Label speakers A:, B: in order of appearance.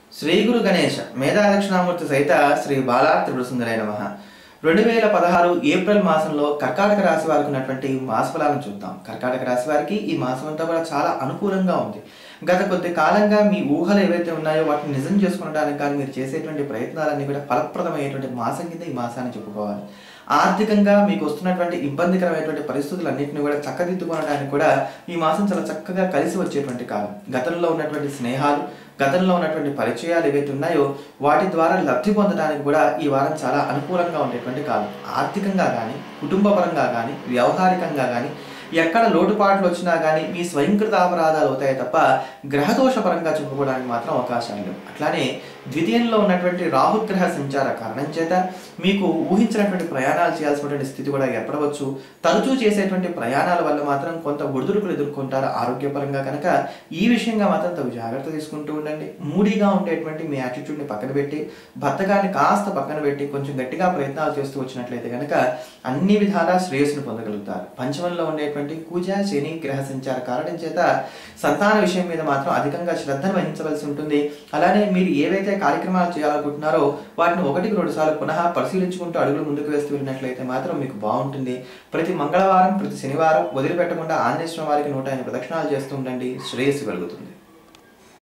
A: శ్రీ గురు గణేష మేధా దక్షిణామూర్తి సహిత శ్రీ బాలా త్రిపుర సుందరైన నమః రెండు వేల పదహారు ఏప్రిల్ మాసంలో కర్కాటక రాశి వారికి ఉన్నటువంటి మాస ఫలాలను చూద్దాం కర్కాటక రాశి వారికి ఈ మాసం అంతా కూడా చాలా అనుకూలంగా ఉంది గత కొద్ది కాలంగా మీ ఊహలు ఏవైతే ఉన్నాయో వాటిని నిజం చేసుకోవడానికి కానీ మీరు చేసేటువంటి ప్రయత్నాలన్నీ కూడా ఫలప్రదమైనటువంటి మాసం కింద ఈ మాసాన్ని చెప్పుకోవాలి ఆర్థికంగా మీకు వస్తున్నటువంటి ఇబ్బందికరమైనటువంటి పరిస్థితులన్నింటినీ కూడా చక్కదిద్దుకోవడానికి కూడా ఈ మాసం చాలా చక్కగా కలిసి వచ్చేటువంటి కాలం గతంలో ఉన్నటువంటి స్నేహాలు గతంలో ఉన్నటువంటి పరిచయాలు ఏవైతే ఉన్నాయో వాటి ద్వారా లబ్ధి పొందడానికి కూడా ఈ వారం చాలా అనుకూలంగా ఉండేటువంటి కాలం ఆర్థికంగా కానీ కుటుంబపరంగా కానీ వ్యవహారికంగా కానీ ఎక్కడ లోటుపాట్లు వచ్చినా కానీ మీ స్వయంకృత అపరాధాలు అవుతాయి తప్ప గ్రహదోషపరంగా చెప్పుకోవడానికి మాత్రం అవకాశాలు లేవు అట్లానే ద్వితీయంలో ఉన్నటువంటి రాహుగ్రహ సంచార కారణం చేత మీకు ఊహించినటువంటి ప్రయాణాలు చేయాల్సినటువంటి స్థితి కూడా ఏర్పడవచ్చు తరచూ చేసేటువంటి ప్రయాణాల వల్ల మాత్రం కొంత ఒడిదుడుకులు ఎదుర్కొంటారు ఆరోగ్యపరంగా కనుక ఈ విషయంగా మాత్రం తగు జాగ్రత్త తీసుకుంటూ ఉండండి మూడీగా ఉండేటువంటి మీ యాటిట్యూడ్ని పక్కన పెట్టి భర్తగాన్ని కాస్త పక్కన పెట్టి కొంచెం గట్టిగా ప్రయత్నాలు చేస్తూ వచ్చినట్లయితే కనుక అన్ని విధాలా శ్రేయస్సును పొందగలుగుతారు పంచమంలో ఉండేటువంటి కూజ శని గ్రహ సంచార కారణం చేత సంతాన విషయం మీద మాత్రం అధికంగా శ్రద్ధను వహించవలసి ఉంటుంది అలానే మీరు ఏవైతే కార్యక్రమాలు చేయాలనుకుంటున్నారో వాటిని ఒకటికి రెండు సార్లు పునః పరిశీలించుకుంటూ అడుగులు ముందుకు వేస్తూ వెళ్ళినట్లయితే మాత్రం మీకు బాగుంటుంది ప్రతి మంగళవారం ప్రతి శనివారం వదిలిపెట్టకుండా ఆంజనేయ స్వామి వారికి నూట ఎనిమిది ప్రదక్షిణాలు చేస్తూ ఉండండి శ్రేయస్సు కలుగుతుంది